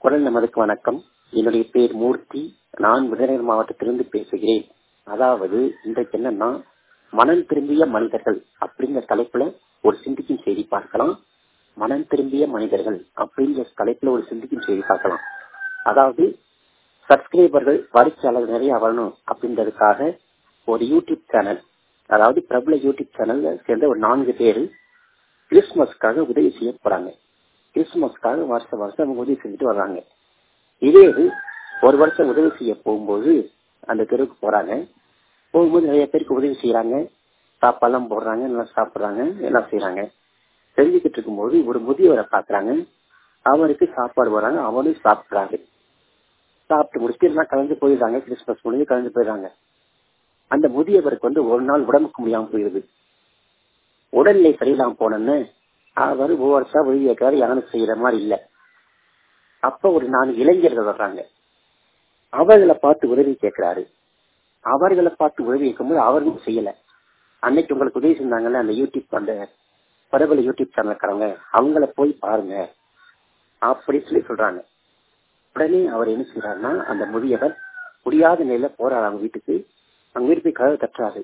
குரல் நமதுக்கு வணக்கம் என்னுடைய பேர் மூர்த்தி நான் விருதுநகர் மாவட்டத்திலிருந்து பேசுகிறேன் அதாவது இன்றைக்கு என்னன்னா மனம் திரும்பிய மனிதர்கள் அப்படிங்கிற தலைப்புல ஒரு சிந்திக்கும் செய்தி பார்க்கலாம் மனம் திரும்பிய மனிதர்கள் அப்படிங்கிற தலைப்புல ஒரு சிந்திக்கும் செய்தி பார்க்கலாம் அதாவது சப்ஸ்கிரைபர்கள் வாடிக்கையாளர்கள் நிறைய வரணும் அப்படின்றதுக்காக ஒரு யூடியூப் சேனல் அதாவது பிரபல யூடியூப் சேனல்ல சேர்ந்த ஒரு நான்கு பேர் கிறிஸ்துமஸ்க்காக உதவி செய்ய போறாங்க கிறிஸ்துமஸ்க்காக வருஷம் வருஷம் அவங்க உதவி செஞ்சுட்டு வர்றாங்க இதே இது ஒரு வருஷம் உதவி செய்ய போகும்போது அந்த தெருவுக்கு போறாங்க போகும்போது நிறைய பேருக்கு உதவி செய்யறாங்க சாப்பாடுலாம் போடுறாங்க நல்லா சாப்பிடுறாங்க எல்லாம் செய்யறாங்க செஞ்சுக்கிட்டு இருக்கும்போது ஒரு முதியவரை பாக்குறாங்க அவருக்கு சாப்பாடு போடுறாங்க அவரும் சாப்பிடுறாரு சாப்பிட்டு முடிச்சுட்டு எல்லாம் கலந்து போயிடுறாங்க கிறிஸ்துமஸ் முடிஞ்சு கலந்து போயிடுறாங்க அந்த முதியவருக்கு வந்து ஒரு நாள் உடம்புக்கு முடியாம போயிருது உடல்நிலை சரியில்லாம போனோன்னு அவர் ஒவ்வொருத்தா உதவி கேட்கிறாரு யாரும் செய்யற மாதிரி இல்ல அப்ப ஒரு நாலு இளைஞர்கள் வர்றாங்க அவர்களை பார்த்து உதவி கேட்கிறாரு அவர்களை பார்த்து உதவி கேட்கும்போது அவர்களும் செய்யல அன்னைக்கு உங்களுக்கு உதவி செஞ்சாங்கல்ல அந்த யூடியூப் அந்த பிரபல யூடியூப் சேனல்காரங்க அவங்கள போய் பாருங்க அப்படி சொல்லி சொல்றாங்க உடனே அவர் என்ன செய்யறாருன்னா அந்த முதியவர் முடியாத நிலையில போறாரு அவங்க வீட்டுக்கு அவங்க வீட்டு போய் கதவை தட்டுறாரு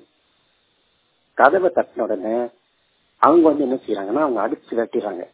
கதவை தட்டின உடனே அவங்க வந்து என்ன செய்யறாங்கன்னா அவங்க அடிச்சு விரட்டிடுறாங்க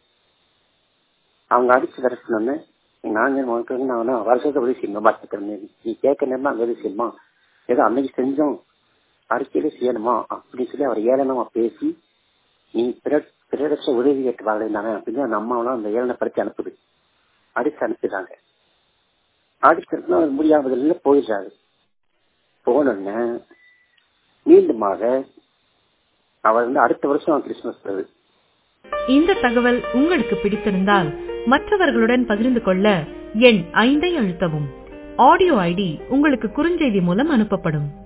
அவங்க அடிச்சு விரட்டினோடனே நாங்க உனக்கு நான் வருஷத்தை உதவி செய்யணும் பார்த்துக்கிறேன் நீ கேட்க நேரமா அங்க உதவி செய்யணுமா ஏதோ அன்னைக்கு செஞ்சோம் அறிக்கையில செய்யணுமா அப்படின்னு சொல்லி அவர் ஏளனமா பேசி நீ பிறரட்ச உதவி கேட்டு வாழ்ந்தானே அப்படின்னு அந்த அம்மாவெல்லாம் அந்த ஏளனை படுத்தி அனுப்புது அடிச்சு அனுப்பிடுறாங்க அடிச்சிருந்தா அவர் முடியாமதுல போயிடுறாரு போனோடனே மீண்டுமாக அவர் வந்து அடுத்த வருஷம் கிறிஸ்துமஸ் வருது இந்த தகவல் உங்களுக்கு பிடித்திருந்தால் மற்றவர்களுடன் பகிர்ந்து கொள்ள எண் ஐந்தை அழுத்தவும் ஆடியோ ஐடி உங்களுக்கு குறுஞ்செய்தி மூலம் அனுப்பப்படும்